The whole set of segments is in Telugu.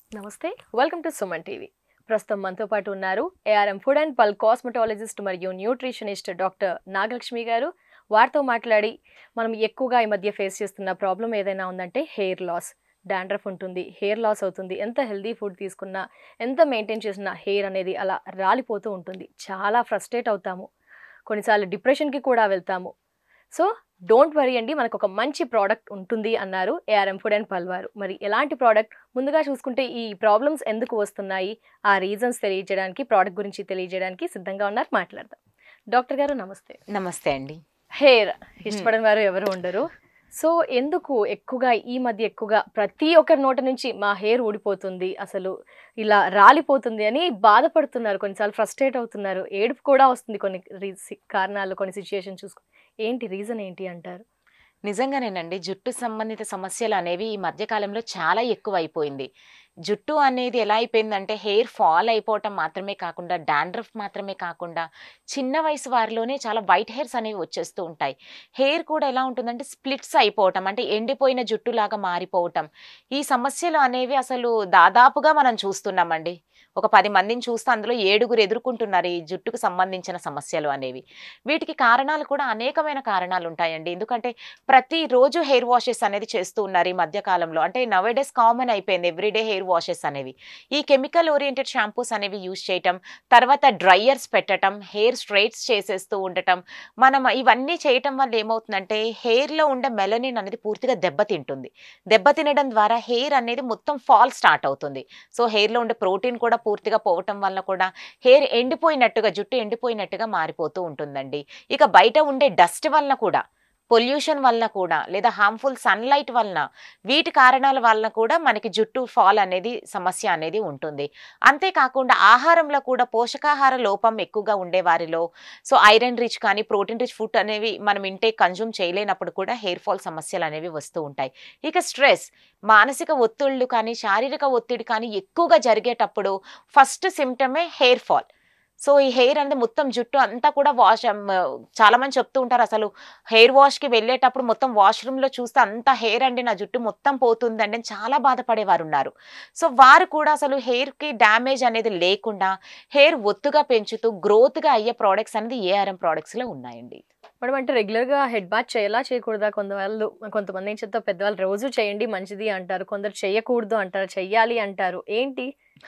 నమస్తే వెల్కమ్ టు సుమన్ టీవీ ప్రస్తుతం మనతో పాటు ఉన్నారు ARM food and pal cosmetologist మరియు న్యూట్రిషనిస్ట్ డాక్టర్ నాగలక్ష్మి గారు వారితో మాట్లాడి మనం ఎక్కువగా ఈ మధ్య ఫేస్ చేస్తున్న ప్రాబ్లం ఏదైనా ఉందంటే హెయిర్ లాస్ డాండ్రఫ్ ఉంటుంది హెయిర్ లాస్ అవుతుంది ఎంత హెల్దీ ఫుడ్ తీసుకున్నా ఎంత మెయింటైన్ చేసినా హెయిర్ అనేది అలా రాలిపోతూ ఉంటుంది చాలా ఫ్రస్ట్రేట్ అవుతాము కొన్నిసార్లు డిప్రెషన్కి కూడా వెళ్తాము సో డోంట్ వరీ అండి మనకు ఒక మంచి ప్రోడక్ట్ ఉంటుంది అన్నారు ఏఆర్ఎం ఫుడ్ అండ్ పల్వారు మరి ఎలాంటి ప్రోడక్ట్ ముందుగా చూసుకుంటే ఈ ప్రాబ్లమ్స్ ఎందుకు వస్తున్నాయి ఆ రీజన్స్ తెలియజేయడానికి ప్రోడక్ట్ గురించి తెలియజేయడానికి సిద్ధంగా ఉన్నారు మాట్లాడదాం డాక్టర్ గారు నమస్తే నమస్తే అండి హెయిర్ ఇష్టపడిన వారు ఎవరు ఉండరు సో ఎందుకు ఎక్కువగా ఈ మధ్య ఎక్కువగా ప్రతి ఒక్కరి నోట నుంచి మా హెయిర్ ఊడిపోతుంది అసలు ఇలా రాలిపోతుంది అని బాధపడుతున్నారు కొన్నిసార్లు ఫ్రస్ట్రేట్ అవుతున్నారు ఏడుపు కూడా వస్తుంది కొన్ని రీ- కారణాలు కొన్ని సిచ్యుయేషన్ చూసుకుని ఏంటి రీజన్ ఏంటి అంటారు నిజంగానేనండి జుట్టు సంబంధిత సమస్యలు అనేవి ఈ మధ్య కాలంలో చాలా ఎక్కువ అయిపోయింది జుట్టు అనేది ఎలా అయిపోయిందంటే హెయిర్ ఫాల్ అయిపోవటం మాత్రమే కాకుండా డాండ్రఫ్ మాత్రమే కాకుండా చిన్న వయసు వారిలోనే చాలా వైట్ హెయిర్స్ అనేవి వచ్చేస్తూ ఉంటాయి హెయిర్ కూడా ఎలా ఉంటుందంటే స్ప్లిట్స్ అయిపోవటం అంటే ఎండిపోయిన జుట్టులాగా మారిపోవటం ఈ సమస్యలు అనేవి అసలు దాదాపుగా మనం చూస్తున్నామండి ఒక పది మందిని చూస్తే అందులో ఏడుగురు ఎదుర్కొంటున్నారు ఈ జుట్టుకు సంబంధించిన సమస్యలు అనేవి వీటికి కారణాలు కూడా అనేకమైన కారణాలు ఉంటాయండి ఎందుకంటే ప్రతిరోజు హెయిర్ వాషెస్ అనేది చేస్తూ ఉన్నారు ఈ మధ్య కాలంలో అంటే నవేడేస్ కామన్ అయిపోయింది ఎవ్రీడే హెయిర్ వాషెస్ అనేవి ఈ కెమికల్ ఓరియంటెడ్ షాంపూస్ అనేవి యూజ్ చేయటం తర్వాత డ్రైయర్స్ పెట్టడం హెయిర్ స్ట్రైట్స్ చేసేస్తూ ఉండటం మనం ఇవన్నీ చేయటం వల్ల ఏమవుతుందంటే హెయిర్లో ఉండే మెలనిన్ అనేది పూర్తిగా దెబ్బతింటుంది దెబ్బతినడం ద్వారా హెయిర్ అనేది మొత్తం ఫాల్ స్టార్ట్ అవుతుంది సో హెయిర్లో ఉండే ప్రోటీన్ కూడా పూర్తిగా పోవటం వల్ల కూడా హెయిర్ ఎండిపోయినట్టుగా జుట్టు ఎండిపోయినట్టుగా మారిపోతూ ఉంటుందండి ఇక బయట ఉండే డస్ట్ వలన కూడా పొల్యూషన్ వలన కూడా లేదా హార్మ్ఫుల్ సన్లైట్ వలన వీటి కారణాల వలన కూడా మనకి జుట్టు ఫాల్ అనేది సమస్య అనేది ఉంటుంది అంతేకాకుండా ఆహారంలో కూడా పోషకాహార లోపం ఎక్కువగా ఉండే వారిలో సో ఐరన్ రిచ్ కానీ ప్రోటీన్ రిచ్ ఫుడ్ అనేవి మనం ఇంటేక్ కన్జ్యూమ్ చేయలేనప్పుడు కూడా హెయిర్ ఫాల్ సమస్యలు అనేవి వస్తూ ఉంటాయి ఇక స్ట్రెస్ మానసిక ఒత్తిళ్ళు కానీ శారీరక ఒత్తిడి కానీ ఎక్కువగా జరిగేటప్పుడు ఫస్ట్ సిమ్టమే హెయిర్ ఫాల్ సో ఈ హెయిర్ అనేది మొత్తం జుట్టు అంతా కూడా వాష్ చాలా మంది చెప్తూ ఉంటారు అసలు హెయిర్ వాష్కి వెళ్ళేటప్పుడు మొత్తం వాష్రూమ్లో చూస్తే అంత హెయిర్ అండి నా జుట్టు మొత్తం పోతుందండి అని చాలా బాధపడేవారు ఉన్నారు సో వారు కూడా అసలు హెయిర్కి డ్యామేజ్ అనేది లేకుండా హెయిర్ ఒత్తుగా పెంచుతూ గ్రోత్గా అయ్యే ప్రోడక్ట్స్ అనేది ఏఆర్ఎం ప్రోడక్ట్స్లో ఉన్నాయండి మనం అంటే రెగ్యులర్గా హెడ్ బాత్ చేయాలా చేయకూడదా కొంతవాళ్ళు కొంతమంది ఏం చెప్తా పెద్దవాళ్ళు రోజు చేయండి మంచిది అంటారు కొందరు చేయకూడదు అంటారు చెయ్యాలి అంటారు ఏంటి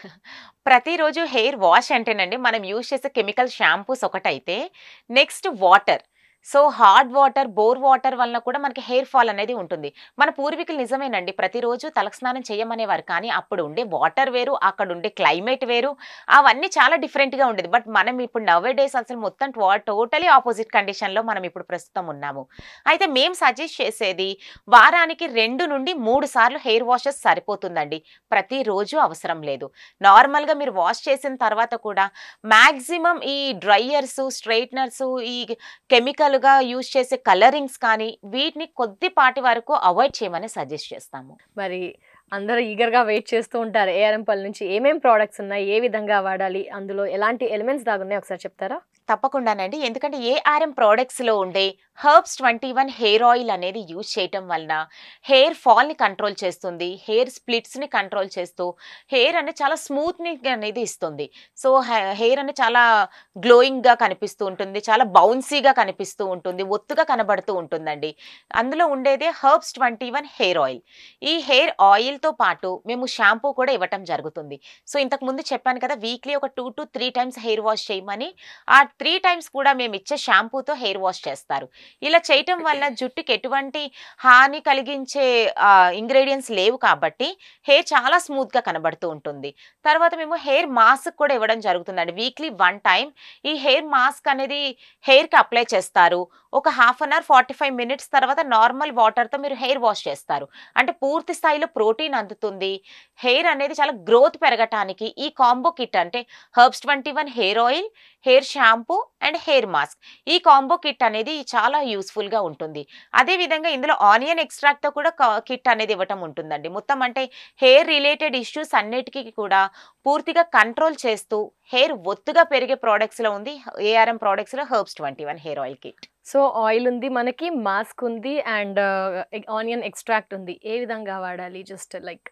ప్రతిరోజు హెయిర్ వాష్ అంటేనండి మనం యూజ్ చేసే కెమికల్ షాంపూస్ ఒకటైతే next water so hot water bore water వలన కూడా మనకి హెయిర్ ఫాల్ అనేది ఉంటుంది మన పూర్వీకులు నిజమేనండి ప్రతిరోజు తలస్నానం చేయమనేవారు కానీ అప్పుడు ఉండే వాటర్ వేరు అక్కడ ఉండే క్లైమేట్ వేరు అవన్నీ చాలా డిఫరెంట్గా ఉండేది బట్ మనం ఇప్పుడు నవే డేస్ అసలు మొత్తం టోటలీ ఆపోజిట్ కండిషన్లో మనం ఇప్పుడు ప్రస్తుతం ఉన్నాము అయితే మేము సజెస్ట్ చేసేది వారానికి రెండు నుండి మూడు సార్లు హెయిర్ వాషెస్ సరిపోతుందండి ప్రతిరోజు అవసరం లేదు నార్మల్గా మీరు వాష్ చేసిన తర్వాత కూడా మ్యాక్సిమం ఈ డ్రైయర్స్ స్ట్రైట్నర్స్ ఈ కెమికల్గా యూజ్ చేసే కలరింగ్స్ కానీ వీటిని కొద్దిపాటి వరకు అవాయిడ్ చేయమని సజెస్ట్ చేస్తాము మరి అందరూ ఈగర్గా వెయిట్ చేస్తూ ఉంటారు ఏఆర్ఎం పల్ నుంచి ఏమేం ప్రోడక్ట్స్ ఉన్నాయి ఏ విధంగా వాడాలి అందులో ఎలాంటి ఎలిమెంట్స్ దాగున్నాయి ఒకసారి చెప్తారా తప్పకుండానండి ఎందుకంటే ఏఆర్ఎం ప్రోడక్ట్స్లో ఉండే herbs twenty one hair oil అనేది యూజ్ చేయటం వలన హెయిర్ ఫాల్ని కంట్రోల్ చేస్తుంది హెయిర్ స్ప్లిట్స్ని కంట్రోల్ చేస్తూ హెయిర్ అనేది చాలా స్మూత్ని అనేది ఇస్తుంది సో హెయిర్ అనేది చాలా గ్లోయింగ్గా కనిపిస్తూ ఉంటుంది చాలా బౌన్సీగా కనిపిస్తూ ఉంటుంది ఒత్తుగా కనబడుతూ ఉంటుందండి అందులో ఉండేదే herbs twenty one hair oil ఈ హెయిర్ ఆయిల్తో పాటు మేము షాంపూ కూడా ఇవ్వటం జరుగుతుంది సో ఇంతకు ముందు చెప్పాను కదా వీక్లీ ఒక two to three times hair wash చేయమని ఆ త్రీ టైమ్స్ కూడా మేము ఇచ్చే షాంపూతో హెయిర్ వాష్ చేస్తారు ఇలా చేయటం వల్ల జుట్టుకి ఎటువంటి హాని కలిగించే ఇంగ్రీడియంట్స్ లేవు కాబట్టి హెయిర్ చాలా స్మూత్గా కనబడుతూ ఉంటుంది తర్వాత మేము హెయిర్ మాస్క్ కూడా ఇవ్వడం జరుగుతుందండి వీక్లీ వన్ టైం ఈ హెయిర్ మాస్క్ అనేది హెయిర్కి అప్లై చేస్తారు ఒక half an hour forty five minutes తర్వాత నార్మల్ వాటర్తో మీరు హెయిర్ వాష్ చేస్తారు అంటే పూర్తి స్థాయిలో ప్రోటీన్ అందుతుంది హెయిర్ అనేది చాలా గ్రోత్ పెరగటానికి ఈ కాంబో కిట్ అంటే herbs twenty one hair oil hair shampoo and hair mask ఈ కాంబో కిట్ అనేది చాలా యూస్ఫుల్గా ఉంటుంది అదేవిధంగా ఇందులో ఆనియన్ ఎక్స్ట్రాక్ట్తో కూడా కిట్ అనేది ఇవ్వటం ఉంటుందండి మొత్తం అంటే హెయిర్ రిలేటెడ్ ఇష్యూస్ అన్నిటికీ కూడా పూర్తిగా కంట్రోల్ చేస్తూ హెయిర్ ఒత్తుగా పెరిగే ప్రోడక్ట్స్లో ఉంది ఏఆర్ఎం ప్రోడక్ట్స్లో herbs twenty one hair oil kit so oil ఉంది మనకి మాస్క్ ఉంది అండ్ ఆనియన్ ఎక్స్ట్రాక్ట్ ఉంది ఏ విధంగా వాడాలి జస్ట్ లైక్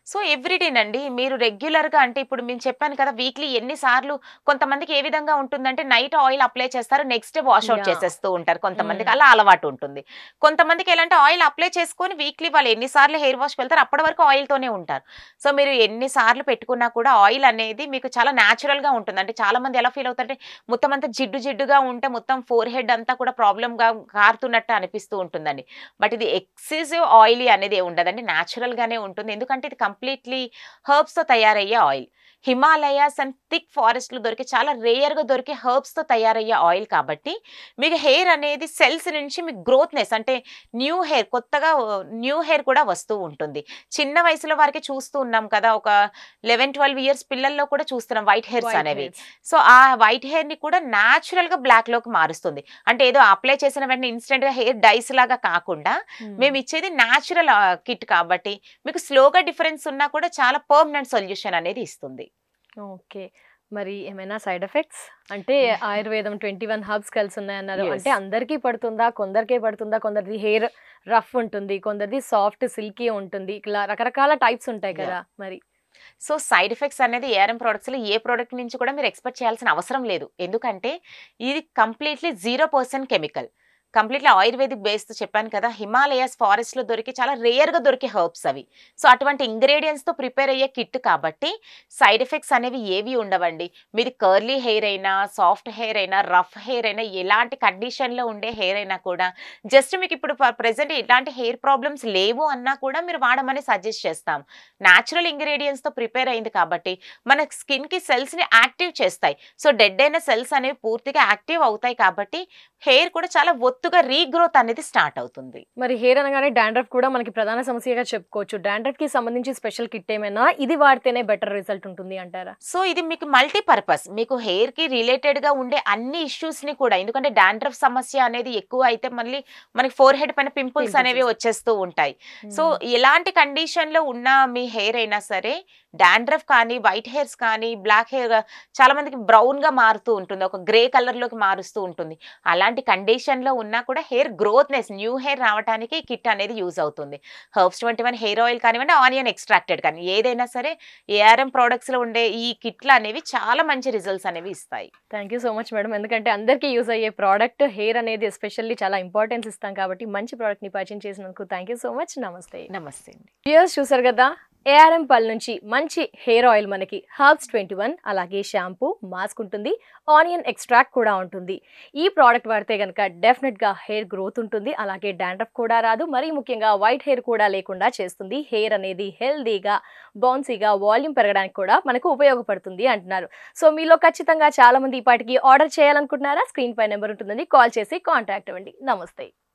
సో ఎవ్రీడేనండి మీరు రెగ్యులర్గా అంటే ఇప్పుడు నేను చెప్పాను కదా వీక్లీ ఎన్నిసార్లు కొంతమందికి ఏ విధంగా ఉంటుందంటే నైట్ ఆయిల్ అప్లై చేస్తారు next day wash out Yeah. చేసేస్తూ ఉంటారు కొంతమందికి Mm. అలా అలవాటు ఉంటుంది కొంతమందికి ఎలాంటి ఆయిల్ అప్లై చేసుకొని వీక్లీ వాళ్ళు ఎన్నిసార్లు హెయిర్ వాష్ వెళ్తారు అప్పటి వరకు ఆయిల్తోనే ఉంటారు సో మీరు ఎన్నిసార్లు పెట్టుకున్నా కూడా ఆయిల్ అనేది మీకు చాలా natural గా ఉంటుంది అంటే చాలా మంది ఎలా ఫీల్ అవుతారంటే మొత్తం అంతా జిడ్డు జిడ్డుగా ఉంటే మొత్తం ఫోర్ హెడ్ అంతా కూడా ప్రాబ్లమ్గా కారుతున్నట్టు అనిపిస్తూ ఉంటుందండి బట్ ఇది ఎక్సెసివ్ ఆయిలీ అనేది ఉండదండి natural గానే ఉంటుంది ఎందుకంటే ఇది కంప్లీట్లీ తో తయారయ్యే ఆయిల్ హిమాలయాస్ అండ్ థిక్ ఫారెస్ట్లో దొరికే చాలా రేయర్గా దొరికే హర్బ్స్తో తయారయ్యే ఆయిల్ కాబట్టి మీకు హెయిర్ అనేది సెల్స్ నుంచి మీకు గ్రోత్నెస్ అంటే న్యూ హెయిర్ కొత్తగా న్యూ హెయిర్ కూడా వస్తూ ఉంటుంది చిన్న వయసులో వారికి చూస్తూ ఉన్నాం కదా ఒక లెవెన్ ట్వెల్వ్ ఇయర్స్ పిల్లల్లో కూడా చూస్తున్నాం వైట్ హెయిర్స్ White అనేవి hairs. సో ఆ వైట్ హెయిర్ ని కూడా న్యాచురల్ గా బ్లాక్ లోకి మారుస్తుంది అంటే ఏదో అప్లై చేసిన వెంటనే ఇన్స్టెంట్ గా హెయిర్ డైస్ లాగా కాకుండా Hmm. మేము ఇచ్చేది న్యాచురల్ కిట్ కాబట్టి మీకు స్లోగా డిఫరెన్స్ ఉన్నా కూడా చాలా పర్మనెంట్ సొల్యూషన్ అనేది ఇస్తుంది ఓకే మరి ఏమైనా సైడ్ ఎఫెక్ట్స్ అంటే ఆయుర్వేదం ట్వంటీ వన్ హర్బ్స్ కలిసి ఉన్నాయన్నారు Yes. అంటే అందరికీ పడుతుందా కొందరికే పడుతుందా కొందరిది హెయిర్ రఫ్ ఉంటుంది కొందరిది సాఫ్ట్ సిల్కీ ఉంటుంది ఇట్లా రకరకాల టైప్స్ ఉంటాయి కదా మరి సో సైడ్ ఎఫెక్ట్స్ అనేది ఏఆర్ఎం ప్రోడక్ట్స్లో ఏ ప్రోడక్ట్ నుంచి కూడా మీరు ఎక్స్పెక్ట్ చేయాల్సిన అవసరం లేదు ఎందుకంటే ఇది completely zero percent chemical completely ayurvedic బేస్తో చెప్పాను కదా హిమాలయాస్ ఫారెస్ట్లో దొరికి చాలా రేర్గా దొరికే హర్బ్స్ అవి సో అటువంటి ఇంగ్రీడియంట్స్తో ప్రిపేర్ అయ్యే కిట్ కాబట్టి సైడ్ ఎఫెక్ట్స్ అనేవి ఏవి ఉండవండి మీది కర్లీ హెయిర్ అయినా సాఫ్ట్ హెయిర్ అయినా రఫ్ హెయిర్ అయినా ఎలాంటి కండిషన్లో ఉండే హెయిర్ అయినా కూడా జస్ట్ మీకు ఇప్పుడు ప్రెసెంట్ ఇలాంటి హెయిర్ ప్రాబ్లమ్స్ లేవు అన్నా కూడా మీరు వాడమని సజెస్ట్ చేస్తాం న్యాచురల్ ఇంగ్రీడియంట్స్తో ప్రిపేర్ అయింది కాబట్టి మన స్కిన్కి సెల్స్ని యాక్టివ్ చేస్తాయి సో డెడ్ అయిన సెల్స్ అనేవి పూర్తిగా యాక్టివ్ అవుతాయి కాబట్టి హెయిర్ కూడా చాలా ఒత్తుగా రీగ్రోత్ అనేది స్టార్ట్ అవుతుంది మరి హెయిర్ అనగానే డాండ్రఫ్ కూడా మనకి ప్రధాన సమస్యగా చెప్పుకోవచ్చు డాండ్రఫ్ కి సంబంధించి స్పెషల్ కిట్ ఏమైనా ఇది వాడితేనే బెటర్ రిజల్ట్ ఉంటుంది అంటారా సో ఇది మీకు మల్టీ పర్పస్ మీకు హెయిర్ కి రిలేటెడ్ గా ఉండే అన్ని ఇష్యూస్ ని కూడా ఎందుకంటే డాండ్రఫ్ సమస్య అనేది ఎక్కువ అయితే మళ్ళీ మనకి ఫోర్ హెడ్ పైన పింపుల్స్ Pimples అనేవి వచ్చేస్తూ ఉంటాయి సో ఎలాంటి కండిషన్ లో ఉన్న మీ హెయిర్ అయినా సరే డాండ్రఫ్ కానీ వైట్ హెయిర్స్ కానీ బ్లాక్ హెయిర్ చాలా మందికి బ్రౌన్ గా మారుతూ ఉంటుంది ఒక గ్రే కలర్ లోకి మారుస్తూ ఉంటుంది అలాంటి కండిషన్ లో ఉన్నా కూడా హెయిర్ గ్రోత్నెస్ న్యూ హెయిర్ రావడానికి కిట్ అనేది యూజ్ అవుతుంది herbs twenty one hair oil కానివ్వండి ఆనియన్ ఎక్స్ట్రాక్టెడ్ కానీ ఏదైనా సరే ఏఆర్ఎం ప్రొడక్ట్స్ లో ఉండే ఈ కిట్లు అనేవి చాలా మంచి రిజల్ట్స్ అనేవి ఇస్తాయి thank you so much madam ఎందుకంటే అందరికీ యూజ్ అయ్యే ప్రోడక్ట్ హెయిర్ అనేది ఎస్పెషల్లీ చాలా ఇంపార్టెన్స్ ఇస్తాం కాబట్టి మంచి ప్రోడక్ట్ ని పరిచయం చేసినందుకు థ్యాంక్ యూ సో మచ్ నమస్తే నమస్తే అండి వ్యూయర్స్ చూసారు కదా ఏఆర్ఎం పల్ నుంచి మంచి హెయిర్ ఆయిల్ మనకి హర్బ్స్ ట్వంటీ వన్ అలాగే షాంపూ మాస్క్ ఉంటుంది ఆనియన్ ఎక్స్ట్రాక్ట్ కూడా ఉంటుంది ఈ ప్రోడక్ట్ వాడితే కనుక డెఫినెట్గా హెయిర్ గ్రోత్ ఉంటుంది అలాగే డాండ్రఫ్ కూడా రాదు మరీ ముఖ్యంగా వైట్ హెయిర్ కూడా లేకుండా చేస్తుంది హెయిర్ అనేది హెల్దీగా బౌన్సీగా వాల్యూమ్ పెరగడానికి కూడా మనకు ఉపయోగపడుతుంది అంటున్నారు సో మీలో ఖచ్చితంగా చాలా మంది ఈ పాటికి ఆర్డర్ చేయాలనుకుంటున్నారా స్క్రీన్ పై నెంబర్ ఉంటుందని కాల్ చేసి కాంటాక్ట్ అవ్వండి నమస్తే